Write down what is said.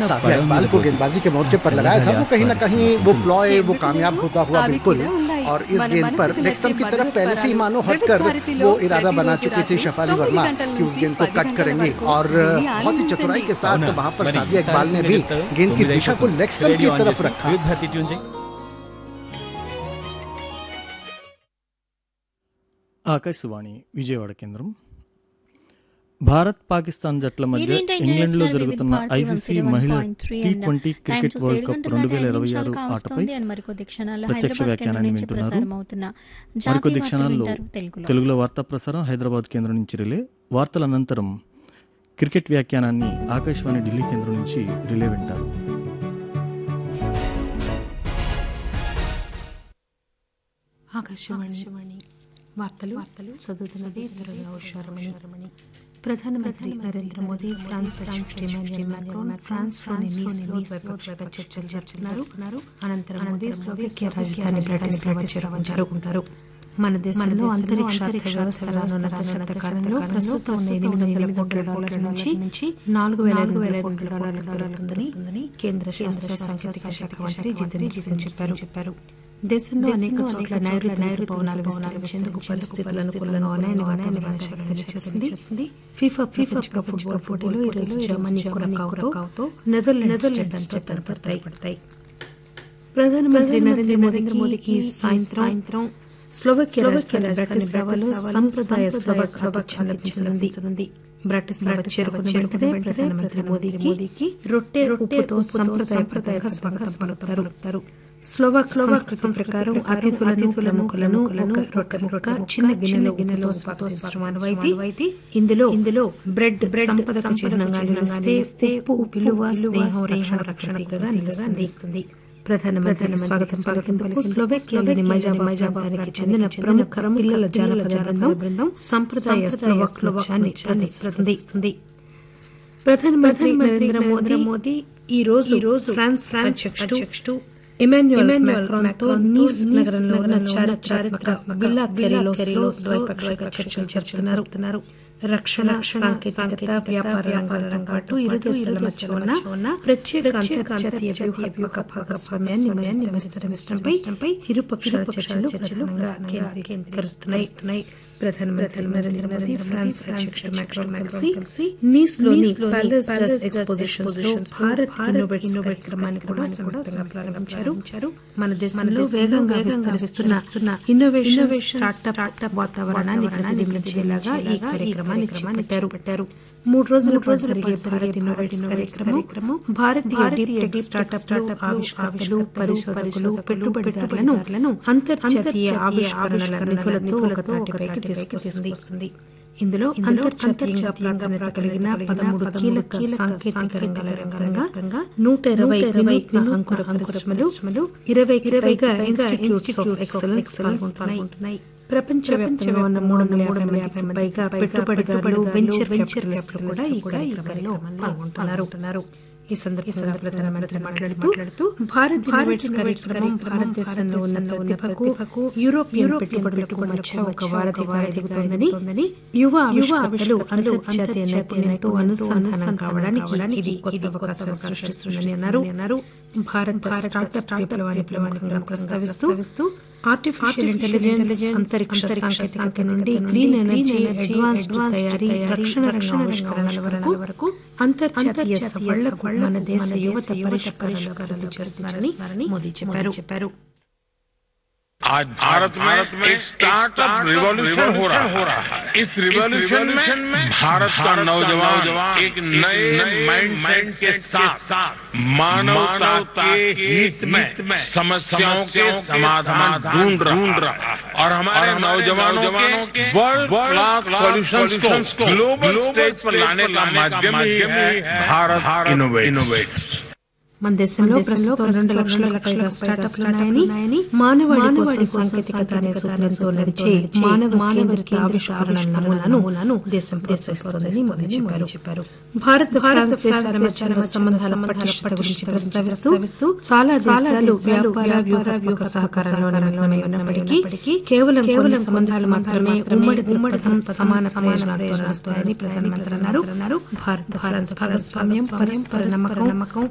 साथी इकबाल को गेंदबाजी के मोर्चे पर लगाया था वो कहीं ना कहीं वो प्लॉय वो कामयाब होता हुआ बिल्कुल और इस गेंद पर लेग स्टंप की तरफ पहले से ही मानो हटकर वो इरादा बना चुकी थी शफाली वर्मा कि उस गेंद को कट करेंगे और बहुत ही चतुराई के साथ वहां पर सादिया इकबाल ने भी गेंद की दिशा को लेग स्टंप की तरफ रखा వివిధ భారతి ట్యూన్ చేయి ఆకాశవాణి విజయవాడ కేంద్రం భారత్ పాకిస్తాన్ జట్ల మధ్య Indian Time ఇంగ్లండ్లో National జరుగుతున్న Vivid ఐసీసీ Bharti మహిళా 101.3 T and twenty Time cricket to world Stay cup గంటల రెండు వేల ఐదు ఇరవై ఆరు నిమిషాలు ఆటపై కావస్తోంది అని మరికొద్ది క్షణాల్లో ప్రత్యక్ష హైదరాబాద్ వ్యాఖ్యానాన్ని కేంద్రం నుంచి వింటున్నారు ప్రసారమవుతున్న జాతీయ మరికొద్ది వార్తలు క్షణాల్లో వింటారు తెలుగులో. తెలుగులో వార్తా ప్రసారం హైదరాబాద్ కేంద్రం నుంచి రిలే వార్తల అనంతరం క్రికెట్ వ్యాఖ్యానాన్ని ఆకాశవాణి ఢిల్లీ కేంద్రం నుంచి రిలే వింటారు ఆకాశవాణి వార్తలు వార్తలు చదువుతున్నది దుర్గా ఉషారమణి ప్రధానమంత్రి నరేంద్ర మోదీ ఫ్రాన్స్ అధ్యక్షుడు ఇమాన్యుయల్ మాక్రోన్ ఫ్రాన్స్ లోని నీస్లో ద్వైపాక్షిక చర్చలు జరుపుతున్నారు అనంతరం మోదీ స్లోవేకియా రాజధాని బ్రాటిస్లావా చేరుకుంటారు మన దేశంలో అంతరిక్షార్థ వ్యవస్థ రానున్న దశాబ్ద కాలంలో ప్రస్తుతం ఉన్న ఎనిమిది వందల కోట్ల డాలర్ల నుంచి నాలుగు వేల ఐదు వేల కోట్ల డాలర్లు పెరుగుతుందని కేంద్ర శాస్త్ర సాంకేతిక శాఖ మంత్రి జితేంద్ర సింగ్ చెప్పారు దేశంలో అనేక చోట్ల నైరుతి ఋతుపవనాలు విస్తరించేందుకు పరిస్థితులు అనుకూలంగా ఉన్నాయని వాతావరణ శాఖ తెలియజేసింది ఫీఫా ప్రపంచ కప్ ఫుట్బాల్ పోటీలో ఈ రోజు జర్మనీ కురకావుతో నెదర్లాండ్స్ జపాన్తో తలపడతాయి ప్రధానమంత్రి నరేంద్ర మోదీకి ఈ సాయంత్రం స్లోవకియా రాజధాని బ్రాటిస్లావాలో సంప్రదాయ స్లోవక్ ఆతిథ్యం లభించనుంది బ్రాటిస్లావా చేరుకున్న వెంటనే ప్రధానమంత్రి మోదీకి రొట్టె ఉప్పుతో సంప్రదాయబద్ధంగా స్వాగతం పలుకుతారు స్లోవాక్ సంస్కృతి ప్రకారం అతిథులను ప్రముఖులను ఒక రొట్టె ముక్క చిన్న గిన్నెలో ఉప్పుతో స్వాగతించడం ఆనవాయితీ ఇందులో ఇందులో బ్రెడ్ సంపదకు చిహ్నంగా నిలిస్తే ఉప్పు విలువ స్నేహం రక్షణ ప్రతీకగా నిలుస్తుంది ప్రధానమంత్రి స్వాగతం పలికేందుకు స్లోవేకియాలోని మజాబా ప్రాంతానికి చెందిన ప్రముఖ పిల్లల జానపద బృందం సంప్రదాయ స్లోవాక్ నృత్యాన్ని ప్రదర్శిస్తుంది ప్రధానమంత్రి నరేంద్ర మోదీ ఈ రోజు ఫ్రాన్స్ అధ్యక్షుడు ఇమాన్యుయల్ మాక్రాన్ తో నీస్ నగరంలో ఉన్న చారిత్రాత్మక విల్లా కెరీలోస్లో ద్వైపాక్షిక చర్చలు జరుపుతున్నారు రక్షణ సాంకేతికత వ్యాపార రంగాలతో పాటు ఇరు దేశాల మధ్య ఉన్న ప్రత్యేక అంతర్జాతీయ వ్యూహాత్మక భాగస్వామ్యాన్ని మరింత విస్తరించడంపై ఇరు పక్షాల చర్చలు ప్రధానంగా కేంద్రీకరిస్తున్నాయి ప్రధానమంత్రి నరేంద్ర మోదీ ఫ్రాన్స్ అధ్యక్షుడు మాక్రాన్ కలిసి నీస్ లోని ప్యాలెస్ డస్ ఎక్స్పోజిషన్స్ లో భారత్ ఇన్నోవేట్స్ కార్యక్రమాన్ని కూడా సంయుక్తంగా ప్రారంభించారు మన దేశంలో వేగంగా విస్తరిస్తున్న ఇన్నోవేషన్ స్టార్టప్ వాతావరణాన్ని ప్రతిబింబించేలాగా ఈ కార్యక్రమాన్ని చేపట్టారు మూడు రోజుల పాటు జరిగే భారత్ ఇన్నోవేట్స్ కార్యక్రమం భారతీయ డీప్ టెక్ స్టార్టప్ ఆవిష్కర్తలు పరిశోధకులు పెట్టుబడిదారులను అంతర్జాతీయ ఆవిష్కరణల నిధులతో ఒక తాటిపైకి తీసుకొస్తుంది ఇందులో అంతర్జాతీయంగా ప్రాధాన్యత కలిగిన పదమూడు కీలక సాంకేతిక రంగాల వ్యాప్తంగా నూట ఇరవై వినూత్న అంకుర పరిశ్రమలు ఇరవైకి పైగా ఇన్స్టిట్యూట్స్ ఆఫ్ ఎక్సలెన్స్ పాల్గొంటున్నాయి ప్రపంచవ్యాప్తంగా ఉన్న మూడు వందల యాభై మందికి పైగా పెట్టుబడిదారులు వెంచర్ క్యాపిటలిస్టులు కూడా ఈ కార్యక్రమంలో పాల్గొంటున్నారు ఈ సందర్భంగా ప్రధానమంత్రి మాట్లాడుతూ భారత్ ఇన్నోవేట్స్ కార్యక్రమం భారతదేశంలో ఉన్న ప్రతిభకు యూరోపియన్ పెట్టుబడులకు మధ్య ఒక వారధిగా ఎదుగుతోందని యువ ఆవిష్కర్తలు అంతర్జాతీయ నైపుణ్యంతో అనుసంధానం కావడానికి ఇది కొత్త అవకాశాలు సృష్టిస్తుందని అన్నారు భారత స్టార్టప్ విప్లవాన్ని ప్రముఖంగా ప్రస్తావిస్తూ ఆర్టిఫిషియల్ ఇంటెలిజెన్స్ అంతరిక్ష సాంకేతికత నుండి గ్రీన్ ఎనర్జీ అడ్వాన్స్డ్ తయారీ రక్షణ రంగ ఆవిష్కరణల వరకు అంతర్జాతీయ సవాళ్లకు మన దేశ యువత పరిష్కారాలు అభివృద్ధి చేస్తున్నారని మోదీ చెప్పారు आज भारत में एक स्टार्टअप रिवॉल्यूशन हो रहा है इस रिवॉल्यूशन में भारत का नौजवान एक नए माइंडसेट के साथ मानवता के हित में समस्याओं के समाधान ढूंढ रहा है और हमारे नौजवानों के वर्ल्ड क्लास सॉल्यूशंस को ग्लोबल स्टेज पर लाने का माध्यम ही है भारत इनोवेट మన దేశంలో ప్రస్తుతం రెండు లక్షలకు పైగా స్టార్టప్లు ఉన్నాయని మానవాళి కోసం సాంకేతికత అనే సూత్రంతో నడిచే మానవ కేంద్రిత ఆవిష్కరణ నమూనాను దేశం ప్రోత్సహిస్తోందని మోదీ చెప్పారు భారత్ ఫ్రాన్స్ దేశాల మధ్య ఉన్న సంబంధాల పటిష్టత గురించి ప్రస్తావిస్తూ చాలా దేశాలు వ్యాపార వ్యూహాత్మక సహకారంలో నిమగ్నమై ఉన్నప్పటికీ కేవలం కొన్ని సంబంధాలు మాత్రమే ఉమ్మడి దృక్పథం సమాన ప్రయోజనాలతో నడుస్తాయని ప్రధానమంత్రి అన్నారు భారత్ ఫ్రాన్స్ భాగస్వామ్యం పరస్పర నమ్మకం